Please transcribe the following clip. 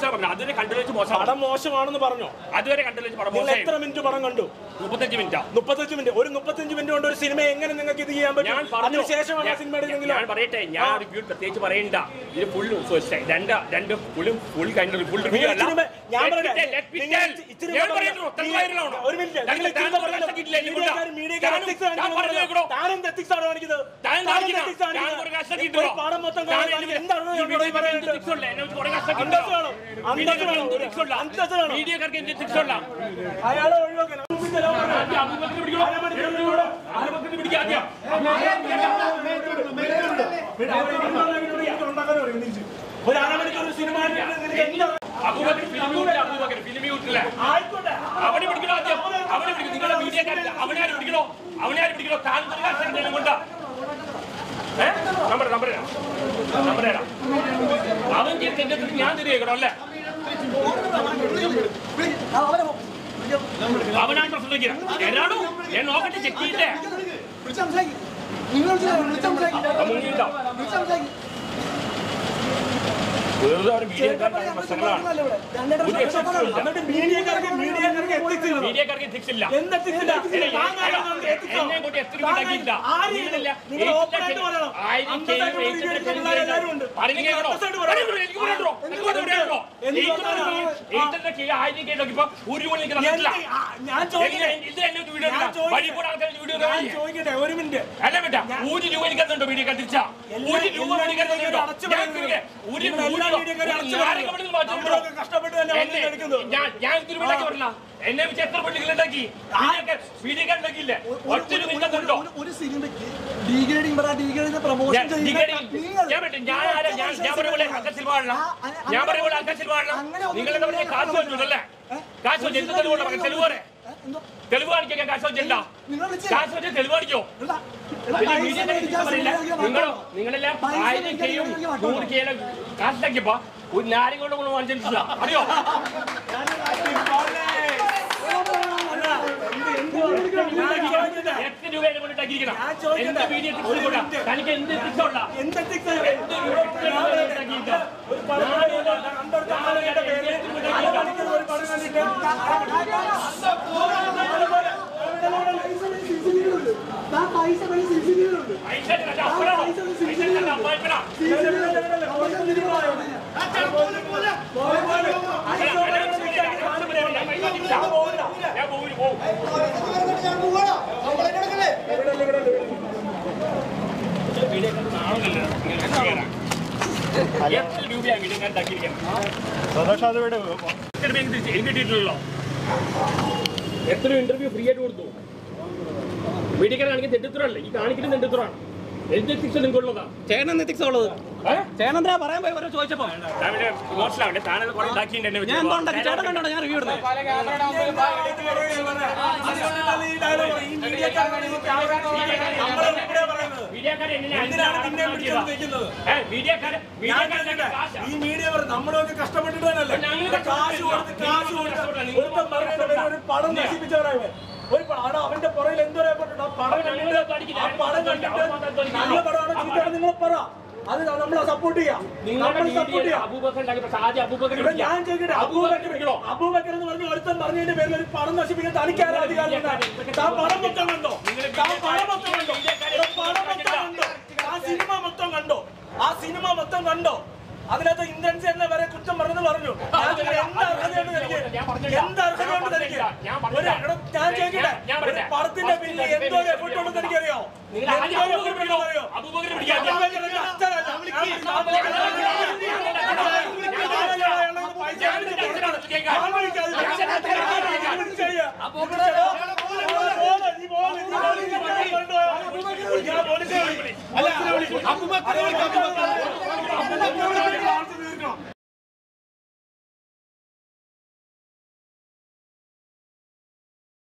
മോശം പറഞ്ഞു അതുവരെ കണ്ടു വെച്ച് മോശം പടം മോശമാണെന്ന് പറഞ്ഞോ അതുവരെ കണ്ടു വെച്ച് പടം നിങ്ങൾ മോശം എത്ര മിനിറ്റ് പടം കണ്ടു മുപ്പത്തഞ്ച് മിനിറ്റാ മുപ്പത്തഞ്ച് മിനിറ്റ് ഒരു മുപ്പത്തഞ്ച് മിനിറ്റ് കൊണ്ട് ഒരു സിനിമ എങ്ങനെ നിങ്ങൾക്ക് ഇത് ചെയ്യാൻ ഞാൻ പറ്റും പറഞ്ഞു അതിനുശേഷമാണ് ആ സിനിമ ഞാൻ- എടുക്കുന്നെങ്കിലോ ഞാൻ പറയട്ടെ ഞാൻ റിവ്യൂ പ്രത്യേകിച്ച് പറയണ്ട ഇത് ഫുൾ രണ്ട് രണ്ട് ഫുള്ളും ഫുൾ കഴിഞ്ഞ ഫുൾ റിവ്യൂ നിങ്ങൾ അല്ല ഇച്ചിരി മേ- ഞാൻ Let me പറയട്ടെ, tell, let me നിങ്ങൾ tell. ഇച്ചിരി ഞാൻ മേ- പറയുന്നു, നിങ്ങൾ- തെക്ക് വയറിലാണോ? ഒരു മിനിറ്റ്, താൻ- നിങ്ങൾ താൻ ഇച്ചിരി ഒരു മേ- കഷ്ടക്കിട്ടില്ല, ഇനി കൊണ്ടാ. മീഡിയക്കാർ- മീഡിയക്കാർ താനും- ethics താൻ കാണിക്കുന്നത് പറഞ്ഞു കേൾക്കണോ? താനും ethics ആണോ കാണിക്കുന്നത്? താൻ താനും കാണിക്കണം. ethics താൻ കാണിക്കുന്നത്. ഒരു കഷ്ടക്കിട്ടോ? ഒരു പടം മൊത്തം താൻ കാണാൻ എനിക്ക് എന്താണ് ഈ എന്നോട് മീഡിയക്കാർക്ക് പറയുന്നത്? എന്ത് tics ഉള്ളെ? എന്നെ വെച്ച് കുറെ കഷ്ടക്കിട്ടോ? അന്തസ്സ് വേണം. അന്തസ്സ് മീഡിയക്കാർക്ക് വേണം. എന്ത് tics ഉള്ളെ? അന്തസ്സ് വേണം. മീഡിയക്കാർക്ക് എന്ത് tics ഉള്ളെ? അയാളെ ഒഴിവാക്കണം മുമ്പിൽ ലോകം ആദ്യം അബൂബക്കറിനെ പിടിക്കണോ? അബൂബക്കറിനെ പിടിക്കുക ആദ്യം. ഒരു അരമണിക്കൂർ സിനിമ നിനക്ക് എന്താ അബൂബക്കർ ഫിലിം യൂട്ടില്ല, അബൂബക്കർ ഫിലിം യൂട്ടില്ല. ആയിക്കോട്ടെ അവനെ പിടിക്കണോ ആദ്യം അവനെ പിടിക്കും നിങ്ങളെ മീഡിയക്കാരില്ല അവനെ ആരും പിടിക്കണോ അവനെ ആരും പിടിക്കണോ താങ്കൾ കഷ്ടം കൊണ്ടാ ഏ നമ്പർ നമ്പർ തരാം നമ്പർ തരാം അവൻ എന്റെ അടുത്ത് ഞാൻ തിരികേക്കണോ അല്ലേ അവനാണ് പ്രശ്നം എന്നാണോ ഞാൻ നോക്കട്ടെ ചെക്ക് ചെയ്യട്ടെ മുങ്ങിയിട്ടുണ്ടോ വെറുതെ അവൻ മീഡിയക്കാരുടെ പ്രശ്നങ്ങളാണ് ഒരു എക്സെപ്ഷൻ ഇല്ല എന്നിട്ട് മീഡിയക്കാർക്ക് മീഡിയക്കാർക്ക് ethics ഇല്ല. മീഡിയക്കാർക്ക് ethics ഇല്ല എന്ത് ethics ഇല്ല? താങ്കൾ ആരാണ് ethics ആണോ? എന്നെ കൊണ്ട് എത്ര താങ്കൾ ഉണ്ടാക്കിയില്ല ആരെയും നിങ്ങൾ open ആയിട്ട് പറയണം. അന്തസ്സായിട്ട് പ്രതികരിക്കുന്ന എല്ലാവരും ഉണ്ട്. നിങ്ങൾ അന്തസ്സായിട്ട് പറയണം. എന്ത് ആ, ഞാൻ ചോദിക്കട്ടെ ഞാൻ ചോദിക്കട്ടെ ഞാൻ ചോദിക്കട്ടെ ഒരു മിനിറ്റ് ഒരു രൂപ എനിക്ക് തന്നുണ്ടോ വീഡിയോ കത്തിച്ച ഒരു രൂപ വീഡിയോ കത്തിച്ചോ ഒരു നിങ്ങൾ എല്ലാ മീഡിയക്കാരും അടച്ചു പറയുന്നു. നമ്മളൊക്കെ കഷ്ടപ്പെട്ട് തന്നെ വന്നിട്ട് എടുക്കുന്നത്. ഞാൻ ഞാൻ ഇതിന് വേണ്ടി പറഞ്ഞ എന്നെ വെച്ച് എത്ര പെണ്ണുകൾ ഉണ്ടാക്കി വീഡിയോ ഉണ്ടാക്കിയില്ലേ ഒറ്റ രൂപ എനിക്ക് തന്നുണ്ടോ ഒരു സിനിമയ്ക്ക് ഡീഗ്രേഡിംഗ് പറ ഡീഗ്രേഡിംഗ് പ്രൊമോഷൻ ഞാൻ ഡിഗ്രി- ഞാൻ പറ്റും. ഞാൻ ആരാ? ഞാൻ ഞാൻ പറയുമ്പോൾ അക്കത്തിൽ പാടില്ല ഞാൻ പറയുമ്പോൾ അക്കത്തിൽ പാടില്ല നിങ്ങൾ എന്താ പറയുക കാശ് വെച്ചിട്ടല്ലേ കാശ് വെച്ച് എന്ത് തെളിവുള്ള പറയാം തെളിവ് പറയാം തെളിവ് കാണിക്കാൻ കാശ് വെച്ചിട്ടുണ്ട കാശ് വെച്ച് തെളിവ് കാണിക്കോ പിന്നെ മീഡിയ പറയില്ല നിങ്ങളോ നിങ്ങളെല്ലാം ആയിരം കെയും നൂറ് കെയിലും കാശിലാക്കിയപ്പോ ഒരു നാരം കൊണ്ട് കൊണ്ട് വാങ്ങിച്ചിട്ടില്ല അറിയോ ഞാൻ ചോദിക്കട്ടെ എത്ര രൂപയുടെ കൊണ്ട് ഉണ്ടാക്കിയിരിക്കണം ഞാൻ ചോദിക്കട്ടെ. എന്ത് വീഡിയോ ടിപ്സ് കൊണ്ടാ തനിക്ക് എന്ത് ടിപ്സ് ഉള്ള എന്ത് ethics ആണ്? ഒരു പടം കണ്ടിട്ട് കണ്ടെടുത്ത ആളുകളുടെ പേര് അരമണിക്കൂർ ഒരു പടം കണ്ടിട്ട് പൈസ പൈസ സിസിടിവിയിലുണ്ട് പൈസ അപ്പഴാണോ പൈസ അപ്പായിപ്പനാ ഞാൻ പോയി പോകും എത്ര രൂപയാണ് വീഡിയോ ഞാൻ എനിക്ക് കിട്ടിയിട്ടുള്ളോ എത്ര ഇന്റർവ്യൂ ഫ്രീ ആയിട്ട് കൊടുത്തു വീഡിയോക്കാരാണെങ്കിൽ തെറ്റിത്തരല്ലേ ഈ കാണിക്കുന്ന തെറ്റിത്തരാണ് എന്ത് എത്തിക്സ് നിങ്ങൾക്കുള്ളതാ ചേട്ടൻ എത്തിക്സ് ഉള്ളത് ചേട്ടൻ പറയാൻ പോയി ഓരോ ചോദിച്ചപ്പോ മോശമാവട്ടെ താനത് കുറെ ഉണ്ടാക്കിയിട്ട് എന്നെ ഞാൻ എന്തോ ഉണ്ടാക്കി ചേട്ടൻ കണ്ടോ ഞാൻ റിവ്യൂ ഇടുന്നത് വീഡിയോക്കാരെ എന്തിനാണ് നിന്നെ പിടിച്ചോണ്ട് നിൽക്കുന്നത്? വീഡിയോക്കാരെ ഞാൻ വീഡിയോക്കാരെ ചോദിക്കട്ടെ, ഈ മീഡിയ നമ്മളൊക്കെ കഷ്ടപ്പെട്ടിട്ട് തന്നെയല്ലേ ഞങ്ങൾ കാശ് കൊടുത്ത് കാശ് കൊടുത്ത് ഒരുത്തൻ പറയുന്ന പേര് ഒരു പടം നശിപ്പിച്ചവരാണ് ഒരു പ- അവിടെ അവന്റെ പുറകിൽ എന്തോ ഏർപ്പെട്ടിട്ടുണ്ട് ആ പടം കണ്ടിട്ട് ആ പടം കണ്ടിട്ട് നല്ല പടമാണ് ചീത്തയാണ് നിങ്ങൾ പറ അത് നമ്മളെ സപ്പോർട്ട് ചെയ്യാം നമ്മൾ സപ്പോർട്ട് ചെയ്യാം അബൂബക്കർ ഉണ്ടാക്കിയപ്പോൾ ആദ്യം അബൂബക്കർ ഇവിടെ ഞാൻ ചോദിക്കട്ടെ അബൂബക്കർ അബൂബക്കർ എന്ന് പറഞ്ഞ ഒരുത്തൻ പറഞ്ഞതിന്റെ പേരിൽ ഒരു പടം നശിപ്പിക്കാൻ തനിക്കാരും അധികാരം ഉണ്ടായി താൻ പടം മൊത്തം കണ്ടോ താൻ പടം മൊത്തം കണ്ടോ ഇവിടെ പടം മൊത്തം കണ്ടോ ആ സിനിമ മൊത്തം കണ്ടോ ആ സിനിമ മൊത്തം കണ്ടോ അതിനകത്ത് ഇന്ദ്രൻസ് എന്നെ വരെ കുറ്റം പറഞ്ഞെന്ന് പറഞ്ഞു ഞാൻ ചോദിക്കട്ടെ, എന്ത് അർഹതയുണ്ട് തനിക്ക് എന്ത് അർഹതയുണ്ട് തനിക്ക് ഒരു എടാ, ഞാൻ ചോദിക്കട്ടെ ഒരു പടത്തിന്റെ പിന്നിൽ എന്തോ ഒരു എഫർട്ട് ഉണ്ടെന്ന് എനിക്കറിയോ നിങ്ങൾ ആദ്യം എന്തോ ഒരു അബൂബക്കർ effort പിടിക്കണോ ഉണ്ടെന്ന് അറിയോ അബൂബക്കർ പിടിക്കാൻ അബൂബക്കറിന്റെ അച്ഛനല്ല. ഞാൻ പൈസ മേടിച്ച് കൊടുക്കണം. ഞാൻ വിളിക്കാതെ. ഞാൻ വിളിച്ചയ്യ. പോണ്, നീ പോണ്, നീ പോണ്, നീ പോണ്, കൊണ്ടുപോയോ. ഞാൻ പോലീസിനെ വിളിക്കും. അല്ല, അബൂബക്കറെ വിളിക്കാം.